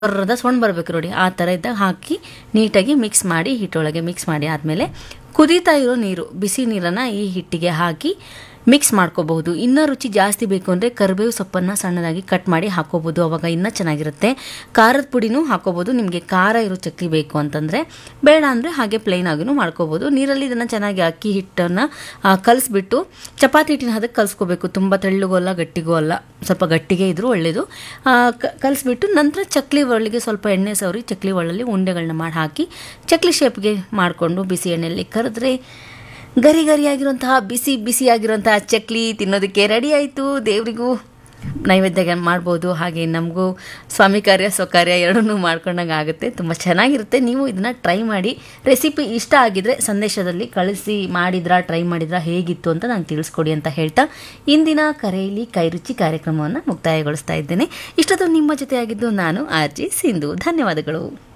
ಕರ್ರದ ಸೊಂಡು ಬರಬೇಕು ನೋಡಿ ಆ ಥರ ಇದ್ದಾಗ ಹಾಕಿ ನೀಟಾಗಿ ಮಿಕ್ಸ್ ಮಾಡಿ ಹಿಟ್ಟೊಳಗೆ ಮಿಕ್ಸ್ ಮಾಡಿ ಆದಮೇಲೆ ಕುದೀತಾ ಇರೋ ನೀರು ಬಿಸಿ ನೀರನ್ನು ಈ ಹಿಟ್ಟಿಗೆ ಹಾಕಿ ಮಿಕ್ಸ್ ಮಾಡ್ಕೋಬಹುದು ಇನ್ನೂ ರುಚಿ ಜಾಸ್ತಿ ಬೇಕು ಅಂದರೆ ಕರಿಬೇವು ಸೊಪ್ಪನ್ನು ಸಣ್ಣದಾಗಿ ಕಟ್ ಮಾಡಿ ಹಾಕೋಬೋದು ಅವಾಗ ಇನ್ನೂ ಚೆನ್ನಾಗಿರುತ್ತೆ ಖಾರದ ಪುಡಿನೂ ಹಾಕೋಬೋದು ನಿಮಗೆ ಖಾರ ಇರೋ ಚಕ್ಲಿ ಬೇಕು ಅಂತಂದರೆ ಬೇಡ ಅಂದರೆ ಹಾಗೆ ಪ್ಲೈನ್ ಆಗಿನೂ ಮಾಡ್ಕೋಬೋದು ನೀರಲ್ಲಿ ಇದನ್ನು ಚೆನ್ನಾಗಿ ಅಕ್ಕಿ ಹಿಟ್ಟನ್ನು ಕಲಿಸ್ಬಿಟ್ಟು ಚಪಾತಿ ಹಿಟ್ಟಿನ ಹದಕ್ಕೆ ಕಲಿಸ್ಕೋಬೇಕು ತುಂಬ ತೆಳ್ಳಗೂ ಅಲ್ಲ ಗಟ್ಟಿಗೂ ಅಲ್ಲ ಸ್ವಲ್ಪ ಗಟ್ಟಿಗೆ ಇದ್ರೂ ಒಳ್ಳೆಯದು ಕಲಿಸ್ಬಿಟ್ಟು ನಂತರ ಚಕ್ಲಿ ಒಳ್ಳಿಗೆ ಸ್ವಲ್ಪ ಎಣ್ಣೆ ಸವರಿ ಚಕ್ಲಿ ಒಳ್ಳಲ್ಲಿ ಉಂಡೆಗಳನ್ನ ಮಾಡಿ ಹಾಕಿ ಚಕ್ಲಿ ಶೇಪ್ಗೆ ಮಾಡಿಕೊಂಡು ಬಿಸಿ ಎಣ್ಣೆಯಲ್ಲಿ ಕರೆದ್ರೆ ಗರಿ ಗರಿಯಾಗಿರುವಂತಹ ಬಿಸಿ ಬಿಸಿಯಾಗಿರುವಂತಹ ಚಕ್ಲಿ ತಿನ್ನೋದಕ್ಕೆ ರೆಡಿ ಆಯಿತು ದೇವರಿಗೂ ನೈವೇದ್ಯ ಮಾಡ್ಬೋದು ಹಾಗೆ ನಮಗೂ ಸ್ವಾಮಿ ಕಾರ್ಯ ಸ್ವಕಾರ್ಯ ಎರಡನ್ನೂ ಮಾಡ್ಕೊಂಡಂಗೆ ಆಗುತ್ತೆ ತುಂಬ ಚೆನ್ನಾಗಿರುತ್ತೆ ನೀವು ಇದನ್ನು ಟ್ರೈ ಮಾಡಿ ರೆಸಿಪಿ ಇಷ್ಟ ಆಗಿದ್ರೆ ಸಂದೇಶದಲ್ಲಿ ಕಳಿಸಿ ಮಾಡಿದ್ರಾ ಟ್ರೈ ಮಾಡಿದ್ರಾ ಹೇಗಿತ್ತು ಅಂತ ನಂಗೆ ತಿಳಿಸ್ಕೊಡಿ ಅಂತ ಹೇಳ್ತಾ ಇಂದಿನ ಕರೆಯಲ್ಲಿ ಕೈರುಚಿ ಕಾರ್ಯಕ್ರಮವನ್ನು ಮುಕ್ತಾಯಗೊಳಿಸ್ತಾ ಇದ್ದೇನೆ ಇಷ್ಟೊತ್ತು ನಿಮ್ಮ ಜೊತೆಯಾಗಿದ್ದು ನಾನು ಆರ್ ಜಿ ಸಿಂಧು ಧನ್ಯವಾದಗಳು